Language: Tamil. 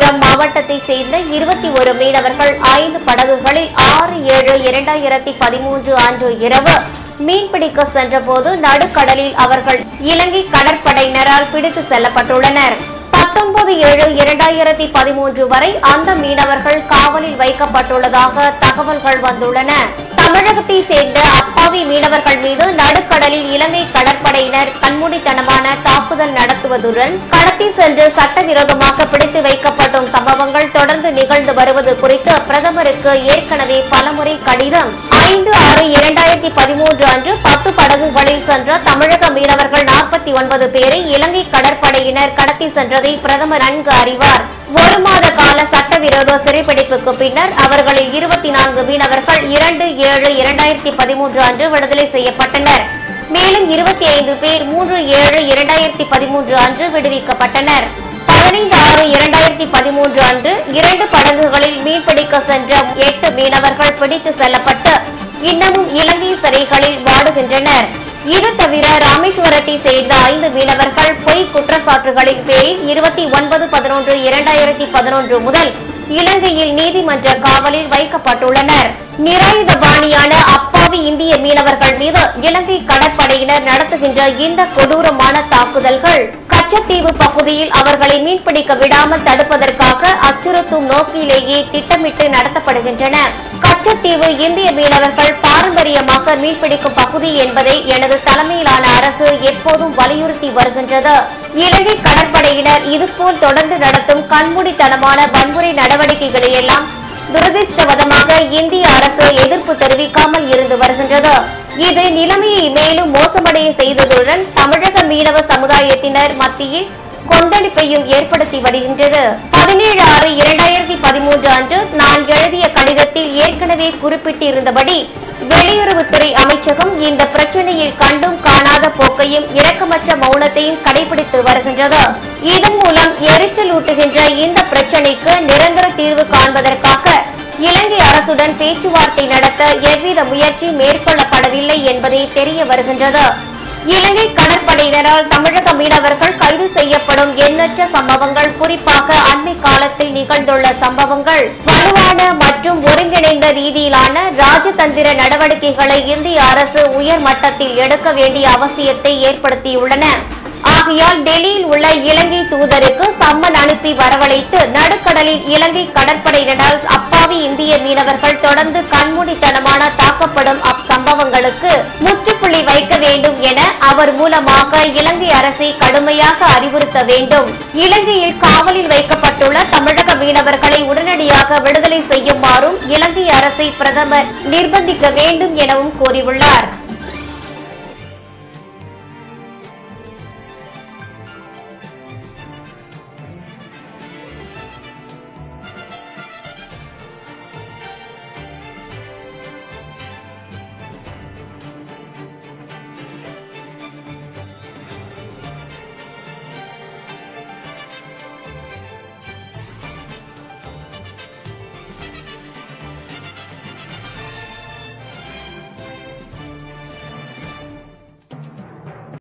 ராமநாதபுரம் மாவட்டத்தை சேர்ந்த இருபத்தி ஒரு மீனவர்கள் ஐந்து படகுகளில் ஆறு ஏழு இரண்டாயிரத்தி பதிமூன்று அன்று இரவு மீன்பிடிக்க சென்றபோது நடுக்கடலில் அவர்கள் இலங்கை கடற்படையினரால் பிடித்து செல்லப்பட்டுள்ளனர் பத்தொன்பது ஏழு இரண்டாயிரத்தி பதிமூன்று வரை அந்த மீனவர்கள் காவலில் வைக்கப்பட்டுள்ளதாக தகவல்கள் வந்துள்ளன தமிழகத்தை சேர்ந்த அப்பாவி மீனவர்கள் மீது நடுக்கடலில் இலங்கை கடற்படையினர் கண்மூடித்தனமான தாக்குதல் நடத்துவதுடன் கடத்தி சென்று சட்டவிரோதமாக பிடித்து வைக்கப்படும் சம்பவங்கள் தொடர்ந்து நிகழ்ந்து வருவது குறித்து பிரதமருக்கு ஏற்கனவே பலமுறை கடிதம் ஐந்து ஆறு இரண்டாயிரத்தி பதிமூன்று அன்று பத்து படகுகளில் சென்ற தமிழக மீனவர்கள் நாற்பத்தி ஒன்பது பேரை இலங்கை கடற்படையினர் கடத்தி சென்றதை பிரதமர் நன்கு அறிவார் ஒரு மாத கால சட்டவிரோத சிறைப்பிடிப்புக்கு பின்னர் அவர்களில் இருபத்தி நான்கு மீனவர்கள் இரண்டு ஏழு இரண்டாயிரத்தி பதிமூன்று அன்று விடுதலை செய்யப்பட்டனர் மேலும் இருபத்தி ஐந்து பேர் மூன்று ஏழு இரண்டாயிரத்தி பதிமூன்று அன்று விடுவிக்கப்பட்டனர் பதினைந்து ஆறு இரண்டாயிரத்தி பதிமூன்று அன்று இரண்டு படகுகளில் மீன்பிடிக்க சென்ற எட்டு மீனவர்கள் பிடித்து செல்லப்பட்டு இன்னமும் இலங்கை சிறைகளில் வாடுகின்றனர் இது தவிர ராமேஸ்வரத்தை சேர்ந்த ஐந்து மீனவர்கள் பொய் குற்றச்சாட்டுகளின் பேரில் இருபத்தி ஒன்பது பதினொன்று இரண்டாயிரத்தி பதினொன்று முதல் இலங்கையில் நீதிமன்ற காவலில் வைக்கப்பட்டுள்ளனர் நிராயுதபாணியான அப்பாவி இந்திய மீனவர்கள் மீது இலங்கை கடற்படையினர் நடத்துகின்ற இந்த கொடூரமான தாக்குதல்கள் கச்சத்தீவு பகுதியில் அவர்களை மீன்பிடிக்க விடாமல் தடுப்பதற்காக அச்சுறுத்தும் நோக்கிலேயே திட்டமிட்டு நடத்தப்படுகின்றன கச்சத்தீவு இந்திய மீனவர்கள் பாரம்பரியமாக மீன்பிடிக்கும் பகுதி என்பதை எனது தலைமையிலான அரசு எப்போதும் வலியுறுத்தி வருகின்றது இலங்கை கடற்படையினர் இதுபோல் தொடர்ந்து நடத்தும் கண்மூடித்தனமான வன்முறை நடவடிக்கைகளை எல்லாம் துரதிருஷ்டவதமாக இந்திய அரசு எதிர்ப்பு தெரிவிக்காமல் இருந்து வருகின்றது இது நிலைமையை மேலும் மோசமடைய செய்ததுடன் தமிழக மீனவ சமுதாயத்தினர் மத்தியில் கொந்தளிப்பையும் ஏற்படுத்தி வருகின்றது பதினேழு ஆறு இரண்டாயிரத்தி பதிமூன்று அன்று நான் எழுதிய கடிதத்தில் ஏற்கனவே குறிப்பிட்டிருந்தபடி வெளியுறவுத்துறை அமைச்சகம் இந்த பிரச்சனையில் கண்டும் காணாத போக்கையும் இரக்கமற்ற மௌனத்தையும் கடைபிடித்து வருகின்றது இதன் மூலம் எரிச்சல் ஊட்டுகின்ற இந்த பிரச்சனைக்கு நிரந்தர தீர்வு காண்பதற்காக இலங்கை அரசுடன் பேச்சுவார்த்தை நடத்த எவ்வித முயற்சி மேற்கொள்ளப்படவில்லை என்பதே தெரிய வருகின்றது இலங்கை கடற்படையினரால் தமிழக மீனவர்கள் கைது செய்யப்படும் எண்ணற்ற சம்பவங்கள் குறிப்பாக அண்மை காலத்தில் நிகழ்ந்துள்ள சம்பவங்கள் வலுவான மற்றும் ஒருங்கிணைந்த ரீதியிலான ராஜதந்திர நடவடிக்கைகளை இந்திய அரசு உயர் மட்டத்தில் எடுக்க வேண்டிய அவசியத்தை ஏற்படுத்தியுள்ளன ஆகையால் டெல்லியில் உள்ள இலங்கை தூதருக்கு சம்மன் அனுப்பி வரவழைத்து நடுக்கடலில் இலங்கை கடற்படையினரால் அப்பாவி இந்திய மீனவர்கள் தொடர்ந்து கண்மூடித்தனமான தாக்கப்படும் அச்சம்பவங்களுக்கு முற்றுப்புள்ளி வைக்க வேண்டும் என அவர் மூலமாக இலங்கை அரசை கடுமையாக அறிவுறுத்த வேண்டும் இலங்கையில் காவலில் வைக்கப்பட்டுள்ள தமிழக மீனவர்களை உடனடியாக விடுதலை செய்யுமாறும் இலங்கை அரசை பிரதமர் நிர்பந்திக்க வேண்டும் எனவும் கூறியுள்ளார்